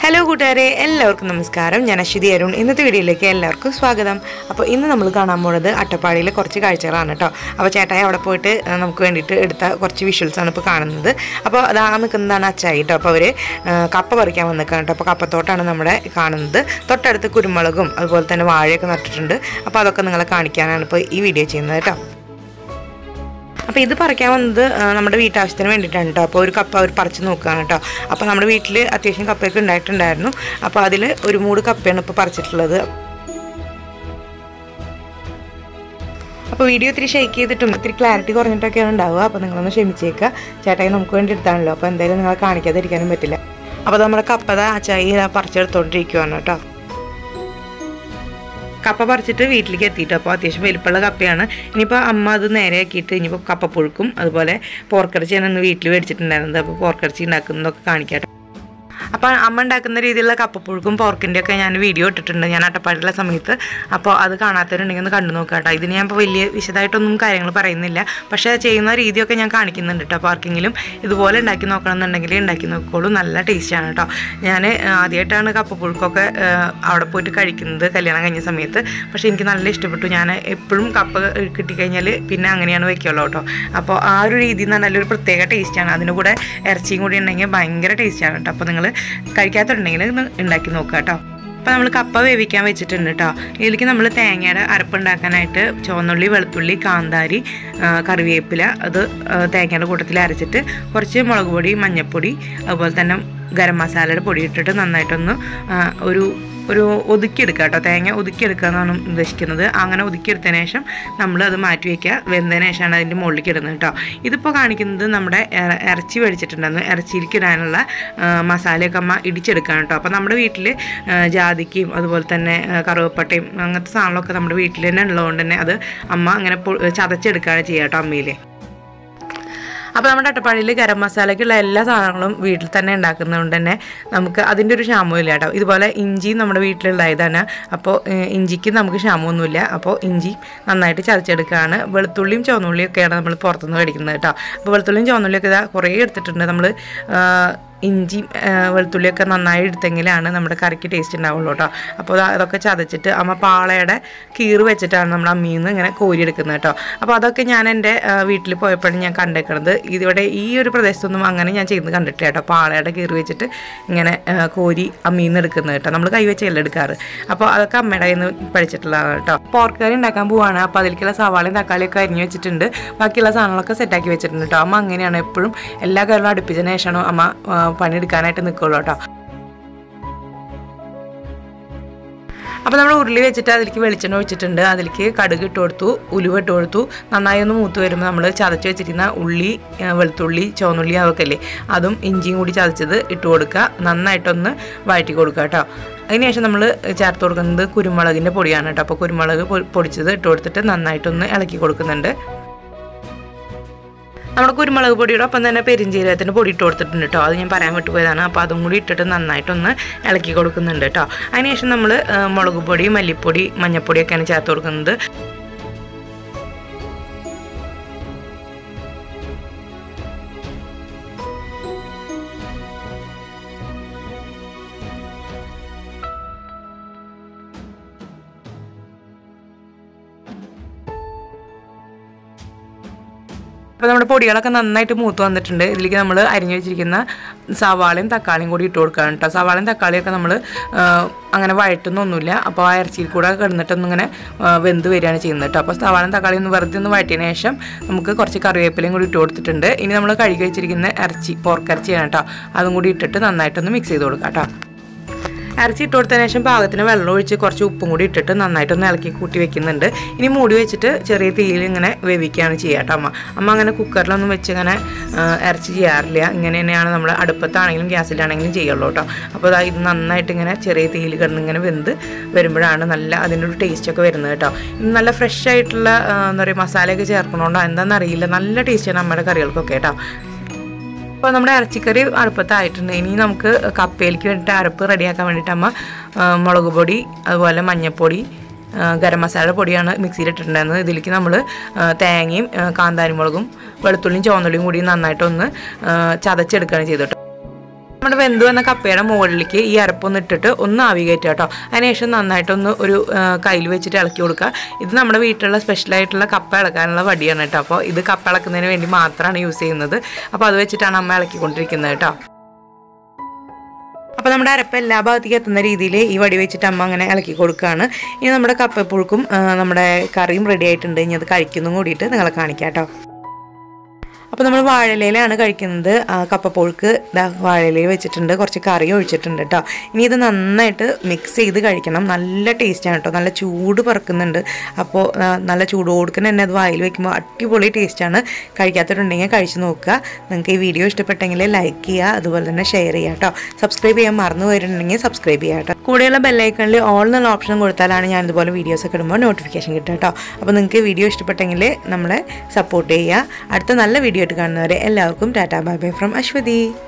hello കൂട്ടുകാരെ എല്ലാവർക്കും നമസ്കാരം ഞാൻ അശ്വതി അരുൺ ഇന്നത്തെ വീഡിയോയിലേക്ക് എല്ലാവർക്കും സ്വാഗതം അപ്പോൾ ഇന്ന് നമ്മൾ കാണാൻ പോകുന്നത് അട്ടപ്പാടിയിലെ കുറച്ച് കാഴ്ചകളാണ് കേട്ടോ അപ്പോൾ ചേട്ടായി അവിടെ പോയിട്ട് ആ, നമുക്ക് വേണ്ടിയിട്ട് എടുത്ത കുറച്ച് വിഷ്വൽസാണ് ഇപ്പോൾ കാണുന്നത് അപ്പോൾ അതാ നിൽക്കുന്നതാണ് അച്ചായി കേട്ടോ അപ്പോൾ അവർ കപ്പ പറിക്കാൻ വന്നിരിക്കുകയാണ് കേട്ടോ അപ്പോൾ കപ്പത്തോട്ടാണ് നമ്മുടെ കാണുന്നത് തൊട്ടടുത്ത് കുരുമുളകും അതുപോലെ തന്നെ വാഴയൊക്കെ നട്ടിട്ടുണ്ട് അപ്പോൾ അതൊക്കെ നിങ്ങളെ കാണിക്കാനാണ് ഇപ്പോൾ ഈ വീഡിയോ ചെയ്യുന്നത് കേട്ടോ അപ്പോൾ ഇത് പറിക്കാൻ വന്നത് ആ, നമ്മുടെ വീട്ടാവശ്യത്തിന് വേണ്ടിയിട്ടാണ് കേട്ടോ അപ്പോൾ ഒരു കപ്പ അവർ പറിച്ച് നോക്കുകയാണ് കേട്ടോ അപ്പോൾ നമ്മുടെ വീട്ടിൽ അത്യാവശ്യം കപ്പയൊക്കെ ഉണ്ടായിട്ടുണ്ടായിരുന്നു അപ്പോൾ അതിൽ ഒരു മൂട് കപ്പയാണ് ഇപ്പോൾ പറിച്ചിട്ടുള്ളത് അപ്പോൾ വീഡിയോ ഇത്തിരി ഷെയ്ക്ക് ചെയ്തിട്ടും ഇത്തിരി ക്ലാരിറ്റി കുറഞ്ഞിട്ടൊക്കെയാണ് ഉണ്ടാവുക അപ്പോൾ നിങ്ങളൊന്ന് ക്ഷമിച്ചേക്കുക ചേട്ടായി നമുക്ക് വേണ്ടി എടുത്താണല്ലോ അപ്പോൾ എന്തായാലും നിങ്ങളെ കാണിക്കാതിരിക്കാനും പറ്റില്ല അപ്പോൾ നമ്മുടെ കപ്പത അച്ചായി ഇതാ പറിച്ചെടുത്തോണ്ടിരിക്കുവാണ് കേട്ടോ കപ്പ പറിച്ചിട്ട് വീട്ടിലേക്ക് എത്തിയിട്ട് അപ്പോൾ അത്യാവശ്യം വലിപ്പമുള്ള കപ്പയാണ് ഇനിയിപ്പോൾ അമ്മ അത് നേരെയാക്കിയിട്ട് ഇനിയിപ്പോൾ കപ്പ പുഴുക്കും അതുപോലെ പോർക്കിറച്ചിയാണ് ഇന്ന് വീട്ടിൽ മേടിച്ചിട്ടുണ്ടായിരുന്നത് അപ്പോൾ പോർക്കിറച്ചി ഉണ്ടാക്കുന്നതൊക്കെ കാണിക്കാം അപ്പോൾ അമ്മ ഉണ്ടാക്കുന്ന രീതിയിലുള്ള കപ്പപ്പുഴുക്കും പോർക്കിൻ്റെ ഒക്കെ ഞാൻ വീഡിയോ ഇട്ടിട്ടുണ്ട് ഞാൻ അട്ടപ്പാടിയുള്ള സമയത്ത് അപ്പോൾ അത് കാണാത്തവരുണ്ടെങ്കിൽ ഒന്ന് കണ്ടു നോക്കുക കേട്ടോ ഇതിന് ഞാൻ ഇപ്പോൾ വലിയ വിശദമായിട്ടൊന്നും കാര്യങ്ങൾ പറയുന്നില്ല പക്ഷേ ചെയ്യുന്ന രീതിയൊക്കെ ഞാൻ കാണിക്കുന്നുണ്ട് കേട്ടോ അപ്പോൾ ആർക്കെങ്കിലും ഇതുപോലെ ഉണ്ടാക്കി നോക്കണം എന്നുണ്ടെങ്കിൽ ഉണ്ടാക്കി നോക്കിക്കോളൂ നല്ല ടേസ്റ്റാണ് കേട്ടോ ഞാൻ ആദ്യമായിട്ടാണ് കപ്പപ്പുഴുക്കൊക്കെ ആ, അവിടെ പോയിട്ട് കഴിക്കുന്നത് കല്യാണം കഴിഞ്ഞ സമയത്ത് പക്ഷേ എനിക്ക് നല്ല ഇഷ്ടപ്പെട്ടു ഞാൻ എപ്പോഴും കപ്പ കിട്ടിക്കഴിഞ്ഞാൽ പിന്നെ അങ്ങനെയാണ് വെക്കുള്ളൂ കേട്ടോ അപ്പോൾ ആ ഒരു രീതി എന്ന് പറഞ്ഞാൽ ഒരു പ്രത്യേക ടേസ്റ്റാണ് അതിൻ്റെ കൂടെ ഇറച്ചിയും കൂടി ഉണ്ടെങ്കിൽ ഭയങ്കര ടേസ്റ്റാണ് കേട്ടോ അപ്പോൾ നിങ്ങൾ കഴിക്കാത്തുണ്ടെങ്കിൽ ഒന്ന് ഉണ്ടാക്കി നോക്കുക കേട്ടോ അപ്പോൾ നമ്മൾ കപ്പ വേവിക്കാൻ വെച്ചിട്ടുണ്ട് കേട്ടോ ഇതിലേക്ക് നമ്മൾ തേങ്ങയുടെ അരപ്പുണ്ടാക്കാനായിട്ട് ചുവന്നുള്ളി വെളുത്തുള്ളി കാന്താരി ആ, കറിവേപ്പില അത് ആ, തേങ്ങയുടെ കൂട്ടത്തിൽ അരച്ചിട്ട് കുറച്ച് മുളക് പൊടി മഞ്ഞൾപ്പൊടി അതുപോലെ തന്നെ ഗരം മസാലയുടെ പൊടി ഇട്ടിട്ട് നന്നായിട്ടൊന്ന് ആ, ഒരു ഒരു ഒതുക്കിയെടുക്കുക കേട്ടോ തേങ്ങ ഒതുക്കിയെടുക്കുക എന്നാണ് ഉദ്ദേശിക്കുന്നത് അങ്ങനെ ഒതുക്കിയെടുത്തതിന് ശേഷം നമ്മൾ അത് മാറ്റി വയ്ക്കുക വെന്തതിന് ശേഷമാണ് അതിൻ്റെ മുകളിലേക്ക് ഇടുന്നത് കേട്ടോ ഇതിപ്പോൾ കാണിക്കുന്നത് നമ്മുടെ ഇറ- ഇറച്ചി മേടിച്ചിട്ടുണ്ടെന്ന് ഇറച്ചിയിലേക്ക് ഇടാനുള്ള ആ, മസാലയൊക്കെ അമ്മ ഇടിച്ചെടുക്കുകയാണ് കേട്ടോ അപ്പോൾ നമ്മുടെ വീട്ടിൽ ജാതിക്കയും അതുപോലെ തന്നെ ആ, കറുവപ്പട്ടയും അങ്ങനത്തെ സാധനങ്ങളൊക്കെ നമ്മുടെ വീട്ടിൽ തന്നെ ഉള്ളതുകൊണ്ട് തന്നെ അത് അമ്മ അങ്ങനെ പൊ- ചതച്ചെടുക്കുകയാണ് ചെയ്യുക കേട്ടോ അമ്മയിൽ അപ്പോൾ നമ്മുടെ അട്ടപ്പാടിയിൽ ഗരം മസാലയ്ക്കുള്ള എല്ലാ സാധനങ്ങളും വീട്ടിൽ തന്നെ ഉണ്ടാക്കുന്നതുകൊണ്ട് തന്നെ നമുക്ക് അതിൻ്റെ ഒരു ക്ഷാമവും ഇല്ല കേട്ടോ ഇതുപോലെ ഇഞ്ചി നമ്മുടെ വീട്ടിലുണ്ടായതാണ് അപ്പോൾ ഏഹ്, ഇഞ്ചിക്ക് നമുക്ക് ക്ഷാമമൊന്നുമില്ല അപ്പോൾ ഇഞ്ചി നന്നായിട്ട് ചതച്ചെടുക്കുകയാണ് വെളുത്തുള്ളിയും ചുവന്നുള്ളിയും ഒക്കെയാണ് നമ്മൾ പുറത്തുനിന്ന് മേടിക്കുന്നത് കേട്ടോ അപ്പോൾ വെളുത്തുള്ളിയും ചുവന്നുള്ളിയൊക്കെ ഇതാ കുറേ എടുത്തിട്ടുണ്ട് നമ്മൾ ഇഞ്ചി വെളുത്തുള്ളിയൊക്കെ നന്നായി എടുത്തെങ്കിലാണ് നമ്മുടെ കറിക്ക് ടേസ്റ്റ് ഉണ്ടാവുള്ളൂ കേട്ടോ അപ്പോൾ ദാ അതൊക്കെ ചതച്ചിട്ട് അമ്മ പാളയുടെ കീറ് വെച്ചിട്ടാണ് നമ്മൾ അമ്മിയിൽ നിന്ന് ഇങ്ങനെ കോരിയെടുക്കുന്നത് കേട്ടോ അപ്പോൾ അതൊക്കെ ഞാൻ എൻ്റെ വീട്ടിൽ പോയപ്പോഴാണ് ഞാൻ കണ്ടേക്കണത് ഇതിവിടെ ഈ ഒരു പ്രദേശത്തൊന്നും അങ്ങനെ ഞാൻ ചെയ്യുന്നത് കണ്ടിട്ടില്ല കേട്ടോ പാളയുടെ കീറ് വെച്ചിട്ട് ഇങ്ങനെ ആ, കോരി അമ്മിയിൽ നിന്ന് എടുക്കുന്നത് കേട്ടോ നമ്മൾ കൈ വെച്ചല്ല എടുക്കാറ് അപ്പോൾ അതൊക്കെ അമ്മയുടെ കയ്യിൽ നിന്ന് പഠിച്ചിട്ടുള്ളതാണ് കേട്ടോ പോർക്ക് കറി ഉണ്ടാക്കാൻ പോവാണ് അപ്പോൾ അതിലേക്കുള്ള സവാളയും തക്കാളിയൊക്കെ അരിഞ്ഞ് വെച്ചിട്ടുണ്ട് ബാക്കിയുള്ള സാധനങ്ങളൊക്കെ സെറ്റാക്കി വെച്ചിട്ടുണ്ട് കേട്ടോ അമ്മ അങ്ങനെയാണ് എപ്പോഴും എല്ലാ കറികളും അടുപ്പിച്ചതിന് ശേഷമാണ് അമ്മ ആ, പണിയെടുക്കാനായിട്ട് നിൽക്കുള്ളൂ കേട്ടോ അപ്പോൾ നമ്മൾ ഉരുളി വെച്ചിട്ട് അതിലേക്ക് വെളിച്ചെണ്ണ ഒഴിച്ചിട്ടുണ്ട് അതിലേക്ക് കടുക് ഇട്ട് കൊടുത്തു ഉലുവ ഇട്ട് കൊടുത്തു നന്നായി ഒന്ന് മൂത്ത് വരുമ്പോൾ നമ്മൾ ചതച്ച് വെച്ചിരിക്കുന്ന ഉള്ളി ആ, വെളുത്തുള്ളി ചുവന്നുള്ളി അതൊക്കെ അല്ലേ അതും ഇഞ്ചിയും കൂടി ചതച്ചത് ഇട്ട് കൊടുക്കുക നന്നായിട്ടൊന്ന് വഴറ്റി കൊടുക്കുക കേട്ടോ അതിനുശേഷം നമ്മൾ ചേർത്ത് കൊടുക്കുന്നത് കുരുമുളകിൻ്റെ പൊടിയാണ് കേട്ടോ അപ്പോൾ കുരുമുളക് പൊ- പൊടിച്ചത് ഇട്ട് കൊടുത്തിട്ട് നന്നായിട്ടൊന്ന് ഇളക്കി കൊടുക്കുന്നുണ്ട് നമ്മുടെ കുരുമുളക് പൊടിയുടെ ഒപ്പം തന്നെ പെരിഞ്ചീരകത്തിൻ്റെ പൊടി ഇട്ട് കൊടുത്തിട്ടുണ്ട് കേട്ടോ അത് ഞാൻ പറയാൻ വിട്ടുപോയതാണ് അപ്പോൾ അതും കൂടി ഇട്ടിട്ട് നന്നായിട്ടൊന്ന് ഇളക്കി കൊടുക്കുന്നുണ്ട് കേട്ടോ അതിനുശേഷം നമ്മൾ മുളക് പൊടി മല്ലിപ്പൊടി മഞ്ഞൾപ്പൊടിയൊക്കെയാണ് ചേർത്ത് കൊടുക്കുന്നത് അപ്പോൾ നമ്മുടെ പൊടികളൊക്കെ നന്നായിട്ട് മൂത്ത് വന്നിട്ടുണ്ട് ഇതിലേക്ക് നമ്മൾ അരിഞ്ഞു വെച്ചിരിക്കുന്ന സവാളയും തക്കാളിയും കൂടി ഇട്ട് കൊടുക്കുകയാണ് കേട്ടോ സവാളയും തക്കാളിയൊക്കെ നമ്മൾ അങ്ങനെ വഴറ്റുന്നൊന്നുമില്ല അപ്പോൾ ആ ഇറച്ചിയിൽ കൂടെ കിടന്നിട്ടൊന്നും ഇങ്ങനെ ആ, വെന്ത് വരികയാണ് ചെയ്യുന്നത് കേട്ടോ അപ്പോൾ സവാളയും തക്കാളിയും ഒന്ന് വെറുതെ ഒന്ന് വഴറ്റിയതിന് ശേഷം നമുക്ക് കുറച്ച് കറിവേപ്പിലയും കൂടി ഇട്ട് കൊടുത്തിട്ടുണ്ട് ഇനി നമ്മൾ കഴുകി വെച്ചിരിക്കുന്ന ഇറച്ചി പോർക്കിറച്ചിയാണ് കേട്ടോ അതും കൂടി ഇട്ടിട്ട് നന്നായിട്ടൊന്ന് മിക്സ് ചെയ്ത് കൊടുക്കാം കേട്ടോ ഇറച്ചി ഇട്ട് കൊടുത്തതിന് ശേഷം പാകത്തിന് വെള്ളം ഒഴിച്ച് കുറച്ച് ഉപ്പും കൂടി ഇട്ടിട്ട് നന്നായിട്ടൊന്ന് ഇളക്കി കൂട്ടി വെക്കുന്നുണ്ട് ഇനി മൂടി വെച്ചിട്ട് ചെറിയ തീയിൽ ഇങ്ങനെ വേവിക്കുകയാണ് ചെയ്യുക കേട്ടോ അമ്മ അമ്മ അങ്ങനെ കുക്കറിലൊന്നും വെച്ച് ഇങ്ങനെ ആ, ഇറച്ചി ചെയ്യാറില്ല ഇങ്ങനെ തന്നെയാണ് നമ്മൾ അടുപ്പത്താണെങ്കിലും ഗ്യാസിലാണെങ്കിലും ചെയ്യുള്ളൂ കേട്ടോ അപ്പോൾ ദാ ഇത് നന്നായിട്ട് ഇങ്ങനെ ചെറിയ തീയിൽ കിടന്ന് ഇങ്ങനെ വെന്ത് വരുമ്പോഴാണ് നല്ല അതിൻ്റെ ഒരു ടേസ്റ്റ് ഒക്കെ വരുന്നത് കേട്ടോ ഇത് നല്ല ഫ്രഷ് ആയിട്ടുള്ള ആ, എന്താ പറയുക മസാലയൊക്കെ ചേർക്കണോണ്ടോ എന്താണെന്ന് അറിയില്ല നല്ല ടേസ്റ്റാണ് നമ്മുടെ കറികൾക്കൊക്കെ കേട്ടോ അപ്പോൾ നമ്മുടെ ഇറച്ചിക്കറി അടുപ്പത്തായിട്ടുണ്ട് ഇനി നമുക്ക് കപ്പയിലേക്ക് വേണ്ടിയിട്ട് അരപ്പ് റെഡിയാക്കാൻ വേണ്ടിയിട്ട് അമ്മ ആ, മുളക് പൊടി അതുപോലെ മഞ്ഞൾപ്പൊടി ആ, ഗരം മസാല പൊടിയാണ് മിക്സിയിൽ ഇട്ടിട്ടുണ്ടായിരുന്നത് ഇതിലേക്ക് നമ്മൾ തേങ്ങയും ആ, കാന്താരി മുളകും വെളുത്തുള്ളിയും ചുവന്നുള്ളിയും കൂടി നന്നായിട്ടൊന്ന് ആ, ചതച്ചെടുക്കുകയാണ് ചെയ്തിട്ട് നമ്മുടെ വെന്ത് വന്ന കപ്പയുടെ മുകളിലേക്ക് ഈ അരപ്പൊന്ന് ഇട്ടിട്ട് ഒന്ന് ആവി കയറ്റുക കേട്ടോ അതിനുശേഷം നന്നായിട്ടൊന്ന് ഒരു കയ്യിൽ വെച്ചിട്ട് ഇളക്കി കൊടുക്കുക ഇത് നമ്മുടെ വീട്ടിലുള്ള സ്പെഷ്യലായിട്ടുള്ള കപ്പ ഇളക്കാനുള്ള വടിയാണ് കേട്ടോ അപ്പോൾ ഇത് കപ്പ ഇളക്കുന്നതിന് വേണ്ടി മാത്രമാണ് യൂസ് ചെയ്യുന്നത് അപ്പോൾ അത് വെച്ചിട്ടാണ് അമ്മ ഇളക്കിക്കൊണ്ടിരിക്കുന്നത് കേട്ടോ അപ്പോൾ നമ്മുടെ അരപ്പ് എല്ലാ ഭാഗത്തേക്ക് എത്തുന്ന രീതിയിൽ ഈ വടി വെച്ചിട്ട് അമ്മ അങ്ങനെ ഇളക്കി കൊടുക്കുകയാണ് ഇനി നമ്മുടെ കപ്പപ്പുഴുക്കും ആ, നമ്മുടെ കറിയും റെഡി ആയിട്ടുണ്ട് ഇനി അത് കഴിക്കുന്നതും കൂടിയിട്ട് നിങ്ങളെ കാണിക്കാം കേട്ടോ അപ്പോൾ നമ്മൾ വാഴയിലയിലാണ് കഴിക്കുന്നത് ആ, കപ്പപ്പുഴുക്ക് ഇതാ വാഴയിലയിൽ വെച്ചിട്ടുണ്ട് കുറച്ച് കറി ഒഴിച്ചിട്ടുണ്ട് കേട്ടോ ഇനി ഇത് നന്നായിട്ട് മിക്സ് ചെയ്ത് കഴിക്കണം നല്ല ടേസ്റ്റാണ് കേട്ടോ നല്ല ചൂട് പറക്കുന്നുണ്ട് അപ്പോൾ ആ, നല്ല ചൂടോടുക്കൻ തന്നെ അത് വായിൽ വെക്കുമ്പോൾ അടിപൊളി ടേസ്റ്റാണ് കഴിക്കാത്തവരുണ്ടെങ്കിൽ കഴിച്ച് നോക്കുക നിങ്ങൾക്ക് ഈ വീഡിയോ ഇഷ്ടപ്പെട്ടെങ്കിൽ ലൈക്ക് ചെയ്യുക അതുപോലെ തന്നെ ഷെയർ ചെയ്യുക കേട്ടോ സബ്സ്ക്രൈബ് ചെയ്യാൻ മറന്നു പോയിട്ടുണ്ടെങ്കിൽ സബ്സ്ക്രൈബ് ചെയ്യുക കേട്ടോ കൂടെയുള്ള ബെല്ലൈക്കണിൽ ഓൾ എന്നുള്ള ഓപ്ഷൻ കൊടുത്താലാണ് ഞാൻ ഇതുപോലെ വീഡിയോസ് ഒക്കെ ഇടുമ്പോൾ നോട്ടിഫിക്കേഷൻ കിട്ടുക കേട്ടോ അപ്പോൾ നിങ്ങൾക്ക് വീഡിയോ ഇഷ്ടപ്പെട്ടെങ്കിൽ നമ്മളെ സപ്പോർട്ട് ചെയ്യുക അടുത്ത നല്ല വീഡിയോ ആയിട്ട് കാണുന്നവരെ എല്ലാവർക്കും tata bye bye from Aswathy